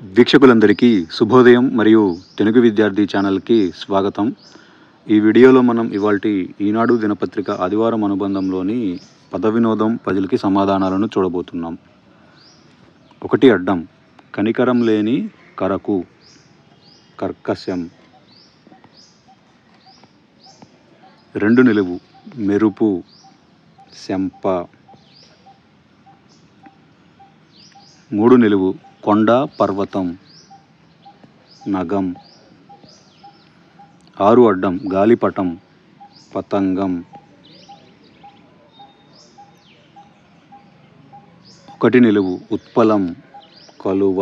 వీక్షకులందరికీ శుభోదయం మరియు తెలుగు విద్యార్థి ఛానల్కి స్వాగతం ఈ వీడియోలో మనం ఇవాల్టి ఈనాడు దినపత్రిక ఆదివారం అనుబంధంలోని పద వినోదం పజిల్కి సమాధానాలను చూడబోతున్నాం ఒకటి అడ్డం కనికరం లేని కరకు కర్కశం రెండు నిలువు మెరుపు శంప మూడు నిలువు కొండ పర్వతం నగం ఆరు అడ్డం గాలిపటం పతంగం ఒకటి నిలువు ఉత్పలం కలువ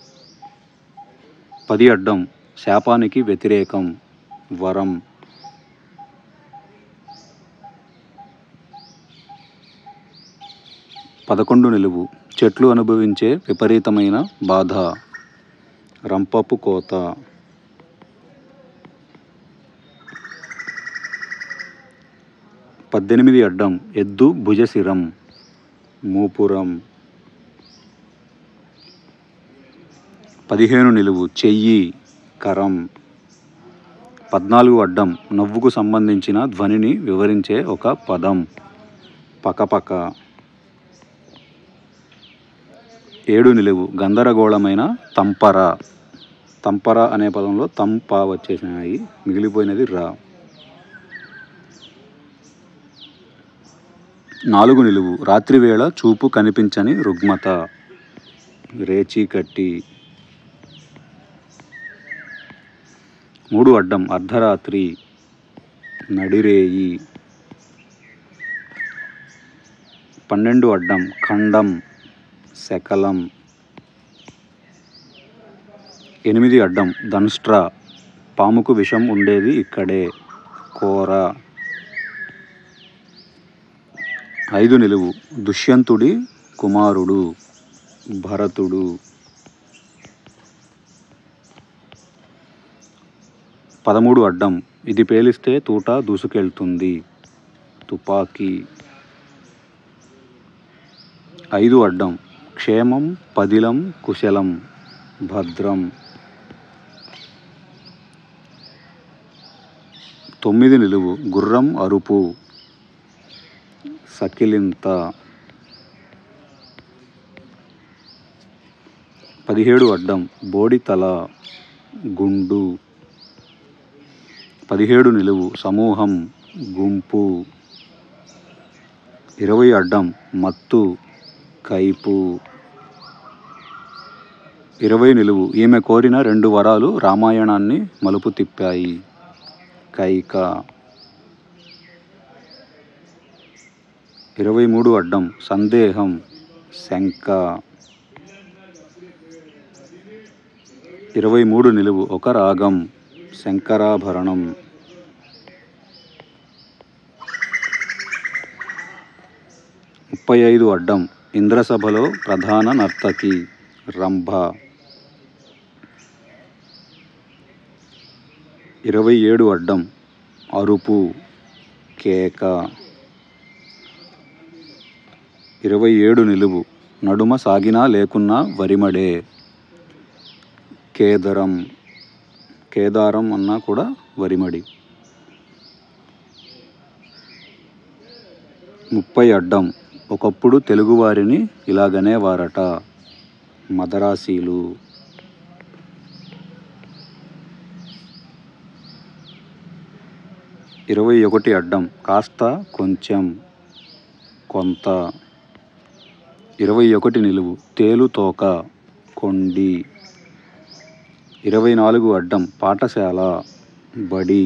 పది అడ్డం శాపానికి వ్యతిరేకం వరం పదకొండు నిలువు చెట్లు అనుభవించే విపరీతమైన బాధ రంపపు కోత పద్దెనిమిది అడ్డం ఎద్దు భుజశిరం మూపురం పదిహేను నిలువు చెయ్యి కరం పద్నాలుగు అడ్డం నవ్వుకు సంబంధించిన ధ్వనిని వివరించే ఒక పదం పకపక ఏడు నిలువు గందరగోళమైన తంపర తంపర అనే పదంలో తంప వచ్చేసినాయి మిగిలిపోయినది రా నాలుగు నిలువు రాత్రివేళ చూపు కనిపించని రుగ్మత రేచీకట్టి మూడు అడ్డం అర్ధరాత్రి నడిరేయి పన్నెండు అడ్డం ఖండం శకలం ఎనిమిది అడ్డం ధన్స్ట్రా పాముకు విషం ఉండేది ఇక్కడే కోర ఐదు నిలువు దుష్యంతుడి కుమారుడు భరతుడు పదమూడు అడ్డం ఇది పేలిస్తే తూట దూసుకెళ్తుంది తుపాకీ ఐదు అడ్డం క్షేమం పదిలం కుశలం భద్రం తొమ్మిది నిలువు గుర్రం అరుపు సకిలింత పదిహేడు అడ్డం బోడితల గుండు పదిహేడు నిలువు సమూహం గుంపు ఇరవై అడ్డం మత్తు కైపు ఇరవై నిలువు ఈమె కోరిన రెండు వరాలు రామాయణాన్ని మలుపు తిప్పాయి కైక ఇరవై మూడు అడ్డం సందేహం శంక ఇరవై మూడు నిలువు ఒక రాగం శంకరాభరణం ముప్పై ఐదు అడ్డం ఇంద్రసభలో ప్రధాన నర్తకి రంభ ఇరవై ఏడు అడ్డం అరుపు కేక ఇరవై ఏడు నిలువు నడుమ సాగినా లేకున్నా వరిమడే కేదరం కేదారం అన్నా కూడా వరిమడి ముప్పై అడ్డం ఒకప్పుడు తెలుగువారిని ఇలాగనే వారట మదరాసీలు ఇరవై ఒకటి అడ్డం కాస్త కొంచెం కొంత ఇరవై ఒకటి నిలువు తేలు తోక కొండి ఇరవై నాలుగు అడ్డం పాఠశాల బడి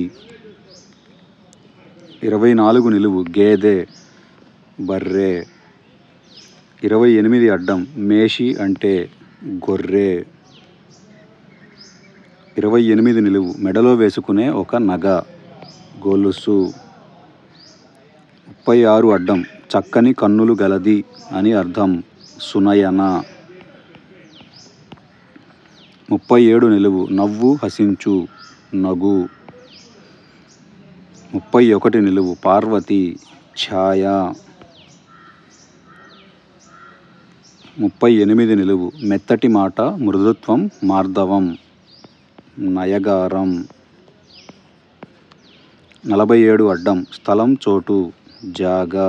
ఇరవై నాలుగు నిలువు గేదె బర్రె ఇరవై ఎనిమిది అడ్డం మేషి అంటే గొర్రె ఇరవై ఎనిమిది నిలువు మెడలో వేసుకునే ఒక నగ గొలుసు ముప్పై ఆరు అడ్డం చక్కని కన్నులు గలది అని అర్థం సునయన ముప్పై ఏడు నిలువు నవ్వు హసించు నగు ముప్పై ఒకటి నిలువు పార్వతి ఛాయ ముప్పై ఎనిమిది నిలువు మెత్తటి మాట మృదుత్వం మార్దవం నయగారం నలభై ఏడు అడ్డం స్థలం చోటు జాగా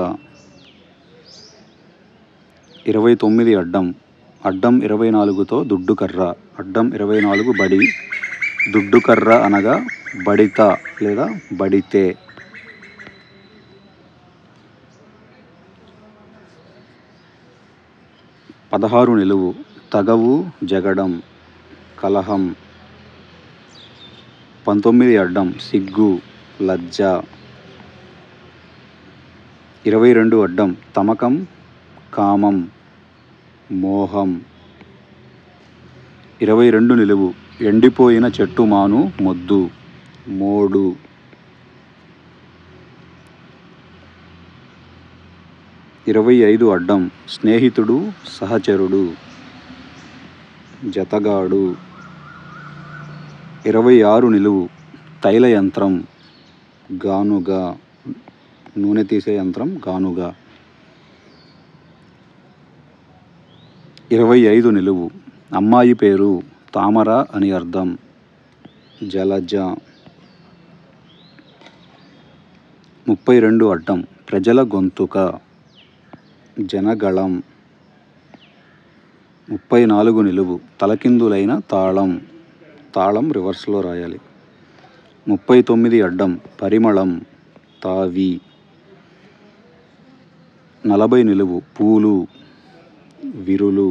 ఇరవై తొమ్మిది అడ్డం అడ్డం ఇరవై నాలుగుతో దుడ్డు కర్ర అడ్డం ఇరవై నాలుగు బడి దుడ్డు కర్ర అనగా బడిత లేదా బడితే పదహారు నిలువు తగవు జగడం కలహం పంతొమ్మిది అడ్డం సిగ్గు లజ్జ ఇరవై రెండు అడ్డం తమకం కామం మోహం ఇరవై రెండు నిలువు ఎండిపోయిన చెట్టు మాను మొద్దు మోడు ఇరవై ఐదు అడ్డం స్నేహితుడు సహచరుడు జతగాడు ఇరవై ఆరు నిలువు తైల యంత్రం గానుగా నూనె తీసే యంత్రం గానుగా ఇరవై ఐదు నిలువు అమ్మాయి పేరు తామర అని అర్థం జలజ ముప్పై రెండు అడ్డం ప్రజల గొంతుక జనగళం ముప్పై నాలుగు నిలువు తలకిందులైన తాళం తాళం రివర్స్లో రాయాలి ముప్పై తొమ్మిది అడ్డం పరిమళం తావి నలభై నిలువు పూలు విరులు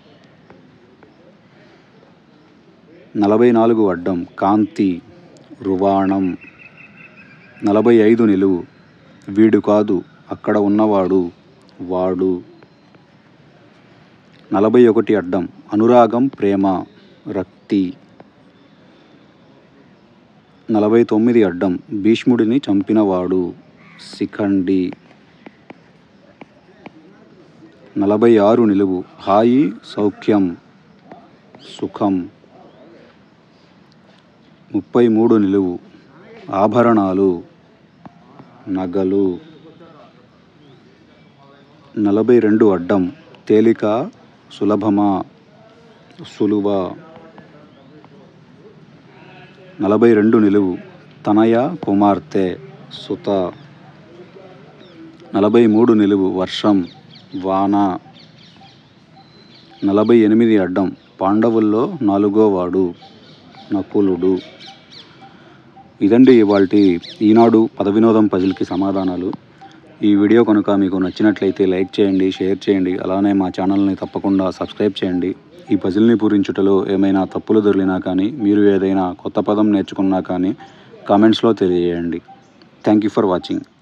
నలభై నాలుగు అడ్డం కాంతి రువాణం నలభై ఐదు నిలువు వీడు కాదు అక్కడ ఉన్నవాడు వాడు నలభై ఒకటి అడ్డం అనురాగం ప్రేమ రక్తి నలభై తొమ్మిది అడ్డం భీష్ముడిని చంపినవాడు శిఖండి నలభై ఆరు నిలువు హాయి సౌఖ్యం సుఖం ముప్పై మూడు నిలువు ఆభరణాలు నగలు నలభై రెండు అడ్డం తేలిక సులభమా సులువ నలభై రెండు నిలువు తనయ కుమార్తె సుత నలభై మూడు నిలువు వర్షం వాన నలభై ఎనిమిది అడ్డం పాండవుల్లో నాలుగోవాడు నకులుడు ఇదండి ఇవాళ ఈనాడు పద వినోదం పజిల్కి సమాధానాలు ఈ వీడియో కనుక మీకు నచ్చినట్లయితే లైక్ చేయండి షేర్ చేయండి అలానే మా ఛానల్ని తప్పకుండా సబ్స్క్రైబ్ చేయండి ఈ పజిల్ని పూరించుటలో ఏమైనా తప్పులు దొరికినా కానీ మీరు ఏదైనా కొత్త పదం నేర్చుకున్నా కానీ కామెంట్స్లో తెలియజేయండి థ్యాంక్ యూ ఫర్ వాచింగ్